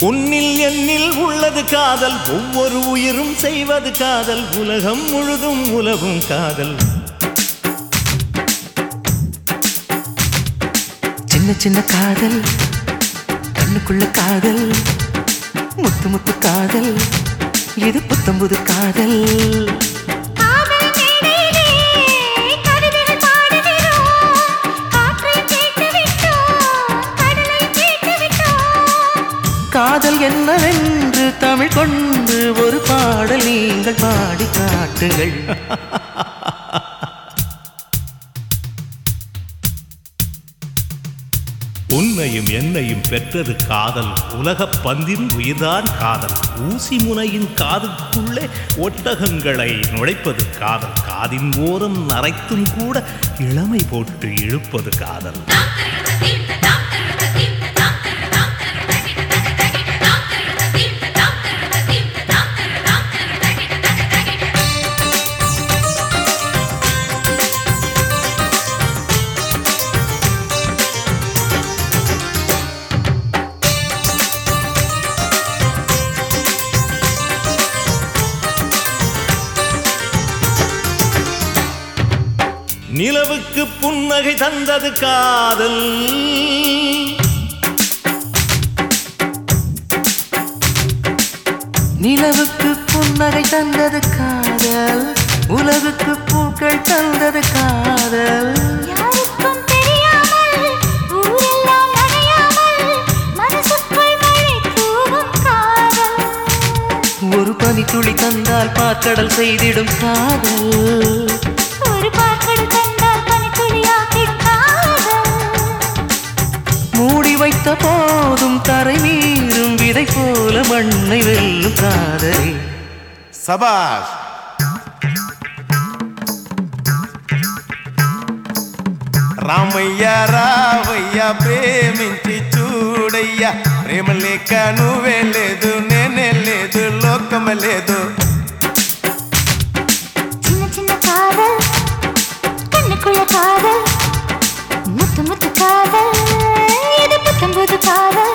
உன்னில் என்னில் உள்ளது காதல் ஒவ்வொரு உயிரும் செய்வது காதல் உலகம் முழுதும் உலகும் காதல் சின்ன சின்ன காதல் கண்ணுக்குள்ள காதல் முத்து முத்து காதல் இது புத்தம்புது காதல் காதல் மேடையிலே கவிதைகள் பாடுகிறோம் காற்றை கேட்டு விட்டோம் கடலை கேட்டு விட்டோம் காதல் என்னவென்று தமிழ் கொண்டு ஒரு பாடல் நீங்கள் பாடி காட்டுங்கள் உன்னையும் என்னையும் பெற்றது காதல் உலகப் பந்தின் உயிர்தான் காதல் ஊசி முனையின் காதுக்குள்ளே ஒட்டகங்களை நுழைப்பது காதல் காதின் ஓரம் நரைத்தும் கூட இளமை போட்டு இழுப்பது காதல் நிலவுக்கு புன்னகை தந்தது காதல் நிலவுக்கு புன்னகை தந்தது காதல் உலகுக்கு பூக்கள் தந்தது காதல் யாருக்கும் தெரியாமல் ஊரெல்லாம் நனையாமல் மனசுக்குள் மழை தூவும் காதல் ஒரு பனி துளி தந்தால் பாற்கடல் செய்திடும் காதல் ஒரு பார்க்கடு கண்டால் பனித்துளியாக்கிடும் காதல் மூடி வைத்த போதும் தரை மீறும் விதை போல மண்ணை வெல்லும் காதல் సబాష్ రామయ్య రావయ్య ప్రేమించి చూడయ్యా ప్రేమ లేక నువ్వే లేదు నేనే లేదు లోకం లేదు சின்ன சின்ன காதல் கண்ணுக்குள்ள காதல் முத்து முத்து காதல் இது புத்தம் புது காதல்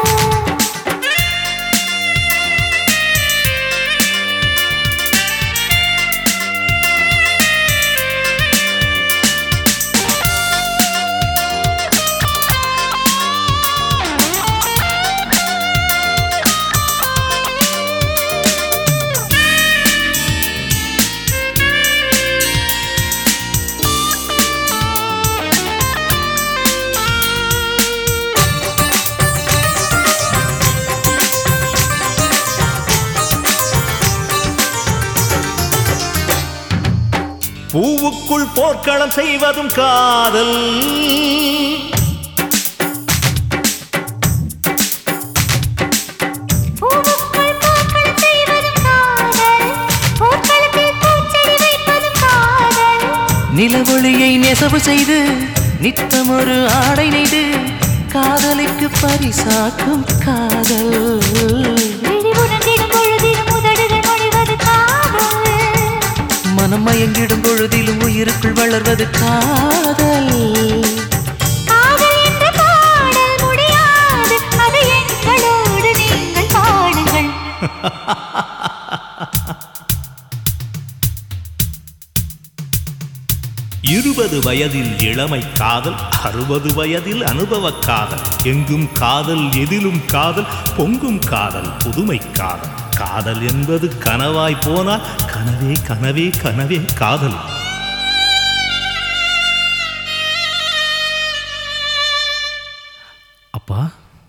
பூவுக்குள் போர்க்களம் செய்வதும் காதல் பூவுக்குள் பூக்கள் செய்வதும் காதல் பூக்களத்தில் பூச்செடி வைப்பதும் காதல் நிலவொளியை நெசவு செய்து நித்தம் ஒரு ஆடை நெய்து காதலுக்கு பரிசாக்கும் காதல் விழி உணர்ந்திடும் பொழுதிலும் உதடுகள் மொழிவது காதல் மனம் மயங்கிடும் பொழுதிலும் உயிருக்குள் வளர்வது காதல் காதல் என்ற பாடல் முடியாது அதை எங்களோடு நீங்கள் பாடுங்கள் இருபது வயதில் இளமை காதல் அறுபது வயதில் அனுபவ காதல் எங்கும் காதல் எதிலும் காதல் பொங்கும் காதல் புதுமை காதல் காதல் என்பது கனவாய் போனால் கனவே கனவே கனவே காதல் அப்பா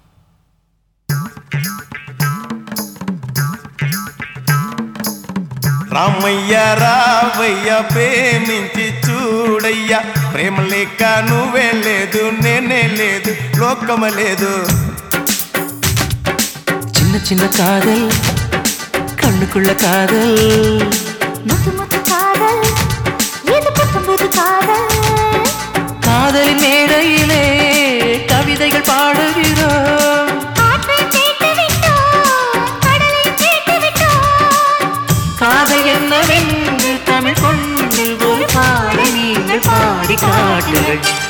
రామయ్య రావయ్య ప్రేమించి చూడయ్యా ప్రేమ లేక నువ్వే లేదు నేనే లేదు లోకం లేదు சின்ன சின்ன காதல் கண்ணுக்குள்ள காதல் முத்து முத்து காதல் இது புத்தம் புது காதல் காதலின் மேடையிலே கவிதைகள் பாடுகிறோம் காற்றை கேட்டு விட்டோம் கடலை கேட்டு விட்டோம் காதல் என்னவென்று தமிழ் கொண்டு ஒரு பாடை நீங்கள் பாடி காட்டுங்கள்